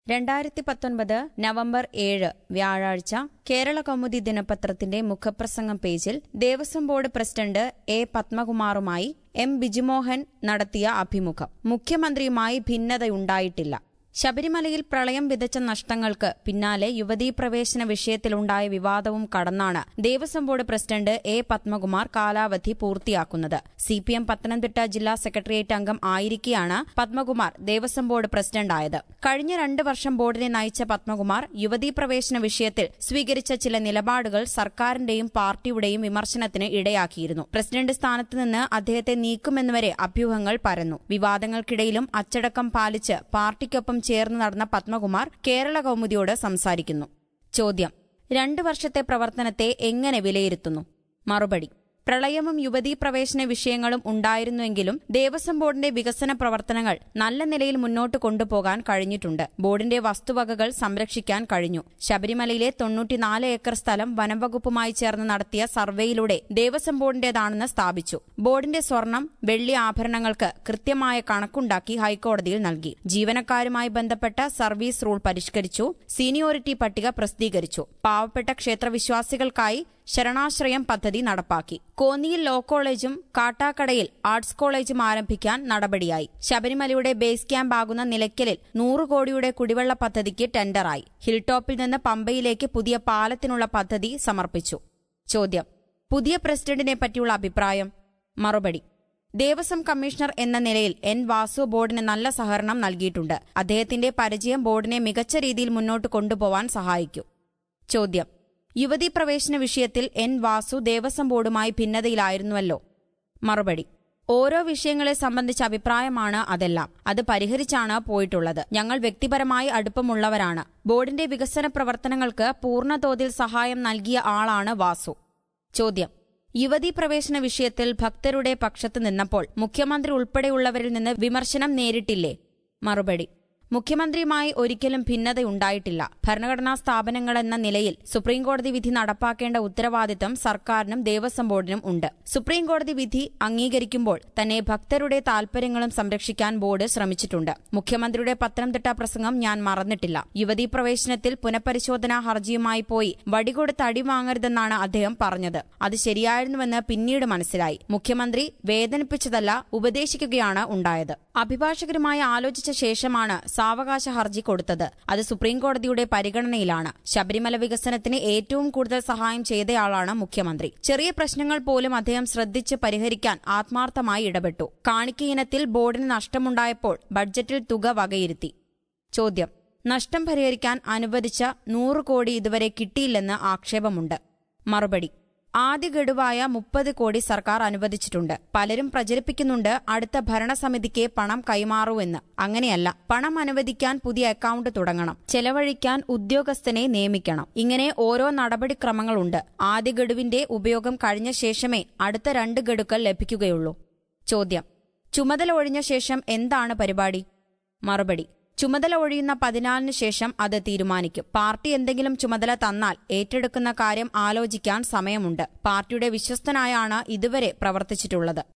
രണ്ടായിരത്തി പത്തൊൻപത് നവംബർ ഏഴ് വ്യാഴാഴ്ച കേരള കൗമുദി ദിനപത്രത്തിന്റെ മുഖപ്രസംഗം പേജിൽ ദേവസ്വം ബോർഡ് പ്രസിഡന്റ് എ പത്മകുമാറുമായി എം ബിജുമോഹൻ നടത്തിയ അഭിമുഖം മുഖ്യമന്ത്രിയുമായി ഭിന്നതയുണ്ടായിട്ടില്ല ശബരിമലയിൽ പ്രളയം വിതച്ച നഷ്ടങ്ങൾക്ക് പിന്നാലെ യുവതീ പ്രവേശന വിഷയത്തിലുണ്ടായ വിവാദവും കടന്നാണ് Devaswom board president A Padmakumar കാലാവധി പൂർത്തിയാക്കുന്നത് സിപിഎം പത്തനംതിട്ട ജില്ലാ സെക്രട്ടേറിയറ്റ് അംഗം ആയിരിക്കെയാണ് പത്മകുമാർ ദേവസ്വം ബോർഡ് പ്രസിഡന്റായത് കഴിഞ്ഞ രണ്ട് വർഷം ബോർഡിനെ നയിച്ച പത്മകുമാർ യുവതീ പ്രവേശന വിഷയത്തിൽ സ്വീകരിച്ച ചില നിലപാടുകൾ സർക്കാരിന്റെയും പാർട്ടിയുടെയും വിമർശനത്തിന് ഇടയാക്കിയിരുന്നു പ്രസിഡന്റ് സ്ഥാനത്ത് നിന്ന് അദ്ദേഹത്തെ നീക്കുമെന്നുവരെ അഭ്യൂഹങ്ങൾ പരന്നു വിവാദങ്ങൾക്കിടയിലും അച്ചടക്കം പാലിച്ച് പാർട്ടിക്കൊപ്പം ചേർന്ന് നടന്ന പത്മകുമാർ കേരള കൗമുദിയോട് സംസാരിക്കുന്നു ചോദ്യം രണ്ടു വർഷത്തെ പ്രവർത്തനത്തെ എങ്ങനെ വിലയിരുത്തുന്നു മറുപടി പ്രളയവും യുവതീ പ്രവേശന വിഷയങ്ങളും ഉണ്ടായിരുന്നുവെങ്കിലും ദേവസ്വം ബോർഡിന്റെ വികസന പ്രവർത്തനങ്ങൾ നല്ല നിലയിൽ മുന്നോട്ട് കൊണ്ടുപോകാൻ കഴിഞ്ഞിട്ടുണ്ട് ബോർഡിന്റെ വസ്തുവകകൾ സംരക്ഷിക്കാൻ കഴിഞ്ഞു ശബരിമലയിലെ തൊണ്ണൂറ്റിനാല് ഏക്കർ സ്ഥലം വനംവകുപ്പുമായി ചേർന്ന് നടത്തിയ സർവേയിലൂടെ ദേവസ്വം ബോർഡിന്റേതാണെന്ന് സ്ഥാപിച്ചു ബോർഡിന്റെ സ്വർണം വെള്ളി ആഭരണങ്ങൾക്ക് കൃത്യമായ കണക്കുണ്ടാക്കി ഹൈക്കോടതിയിൽ നൽകി ജീവനക്കാരുമായി ബന്ധപ്പെട്ട സർവീസ് റൂൾ പരിഷ്കരിച്ചു സീനിയോറിറ്റി പട്ടിക പ്രസിദ്ധീകരിച്ചു പാവപ്പെട്ട ക്ഷേത്രവിശ്വാസികൾക്കായി ശരണാശ്രയം പദ്ധതി നടപ്പാക്കി കോന്നിയിൽ ലോ കോളേജും കാട്ടാക്കടയിൽ ആർട്സ് കോളേജും ആരംഭിക്കാൻ നടപടിയായി ശബരിമലയുടെ ബേസ് ക്യാമ്പ് ആകുന്ന നിലയ്ക്കലിൽ നൂറ് കോടിയുടെ കുടിവെള്ള പദ്ധതിക്ക് ടെൻഡറായി ഹിൽടോപ്പിൽ നിന്ന് പമ്പയിലേക്ക് പുതിയ പാലത്തിനുള്ള പദ്ധതി സമർപ്പിച്ചു ചോദ്യം പുതിയ പ്രസിഡന്റിനെ പറ്റിയുള്ള അഭിപ്രായം മറുപടി ദേവസ്വം കമ്മീഷണർ എന്ന നിലയിൽ എൻ വാസു ബോർഡിന് നല്ല സഹകരണം നൽകിയിട്ടുണ്ട് അദ്ദേഹത്തിന്റെ പരിചയം ബോർഡിനെ മികച്ച രീതിയിൽ മുന്നോട്ട് കൊണ്ടുപോവാൻ സഹായിക്കും ചോദ്യം യുവതീ പ്രവേശന വിഷയത്തിൽ എൻ വാസു ദേവസ്വം ബോർഡുമായി ഭിന്നതയിലായിരുന്നുവല്ലോ മറുപടി ഓരോ വിഷയങ്ങളെ സംബന്ധിച്ച അഭിപ്രായമാണ് അതെല്ലാം അത് പരിഹരിച്ചാണ് പോയിട്ടുള്ളത് ഞങ്ങൾ വ്യക്തിപരമായി അടുപ്പമുള്ളവരാണ് ബോർഡിന്റെ വികസന പ്രവർത്തനങ്ങൾക്ക് പൂർണ്ണതോതിൽ സഹായം നൽകിയ ആളാണ് വാസു ചോദ്യം യുവതീ പ്രവേശന വിഷയത്തിൽ ഭക്തരുടെ പക്ഷത്ത് നിന്നപ്പോൾ മുഖ്യമന്ത്രി ഉൾപ്പെടെയുള്ളവരിൽ നിന്ന് വിമർശനം നേരിട്ടില്ലേ മറുപടി മുഖ്യമന്ത്രിയുമായി ഒരിക്കലും ഭിന്നതയുണ്ടായിട്ടില്ല ഭരണഘടനാ സ്ഥാപനങ്ങളെന്ന നിലയിൽ സുപ്രീംകോടതി വിധി നടപ്പാക്കേണ്ട ഉത്തരവാദിത്തം സർക്കാരിനും ദേവസ്വം ബോർഡിനും ഉണ്ട് സുപ്രീംകോടതി വിധി അംഗീകരിക്കുമ്പോൾ തന്നെ ഭക്തരുടെ താൽപര്യങ്ങളും സംരക്ഷിക്കാൻ ബോർഡ് ശ്രമിച്ചിട്ടുണ്ട് മുഖ്യമന്ത്രിയുടെ പത്തനംതിട്ട പ്രസംഗം ഞാൻ മറന്നിട്ടില്ല യുവതീ പ്രവേശനത്തിൽ പുനഃപരിശോധനാ ഹർജിയുമായി പോയി വടികൊടുത്ത് അടി വാങ്ങരുതെന്നാണ് അദ്ദേഹം പറഞ്ഞത് അത് ശരിയായിരുന്നുവെന്ന് പിന്നീട് മനസ്സിലായി മുഖ്യമന്ത്രി വേദനിപ്പിച്ചതല്ല ഉപദേശിക്കുകയാണ് ഉണ്ടായത് അഭിഭാഷകരുമായി ആലോചിച്ച ശേഷമാണ് സാവകാശ ഹർജി കൊടുത്തത് അത് സുപ്രീംകോടതിയുടെ പരിഗണനയിലാണ് ശബരിമല വികസനത്തിന് ഏറ്റവും കൂടുതൽ സഹായം ചെയ്തയാളാണ് മുഖ്യമന്ത്രി ചെറിയ പ്രശ്നങ്ങൾ പോലും അദ്ദേഹം ശ്രദ്ധിച്ച് പരിഹരിക്കാൻ ആത്മാർത്ഥമായി ഇടപെട്ടു കാണിക്ക ഇനത്തിൽ ബോർഡിന് നഷ്ടമുണ്ടായപ്പോൾ ബഡ്ജറ്റിൽ തുക വകയിരുത്തി ചോദ്യം നഷ്ടം പരിഹരിക്കാൻ അനുവദിച്ച നൂറ് കോടി ഇതുവരെ കിട്ടിയില്ലെന്ന് ആക്ഷേപമുണ്ട് മറുപടി ആദ്യ ഗഡുവായ മുപ്പത് കോടി സർക്കാർ അനുവദിച്ചിട്ടുണ്ട് പലരും പ്രചരിപ്പിക്കുന്നുണ്ട് അടുത്ത ഭരണസമിതിക്ക് പണം കൈമാറൂവെന്ന് അങ്ങനെയല്ല പണം അനുവദിക്കാൻ പുതിയ അക്കൌണ്ട് തുടങ്ങണം ചെലവഴിക്കാൻ ഉദ്യോഗസ്ഥനെ നിയമിക്കണം ഇങ്ങനെ ഓരോ നടപടിക്രമങ്ങളുണ്ട് ആദ്യ ഗഡുവിന്റെ ഉപയോഗം കഴിഞ്ഞ ശേഷമേ അടുത്ത രണ്ട് ഗഡുക്കൾ ലഭിക്കുകയുള്ളൂ ചോദ്യം ചുമതല ഒഴിഞ്ഞ ശേഷം എന്താണ് പരിപാടി മറുപടി ചുമതല ഒഴിയുന്ന പതിനാലിന് ശേഷം അത് തീരുമാനിക്കും പാർട്ടി എന്തെങ്കിലും ചുമതല തന്നാൽ ഏറ്റെടുക്കുന്ന കാര്യം ആലോചിക്കാൻ സമയമുണ്ട് പാർട്ടിയുടെ വിശ്വസ്തനായാണ് ഇതുവരെ പ്രവർത്തിച്ചിട്ടുള്ളത്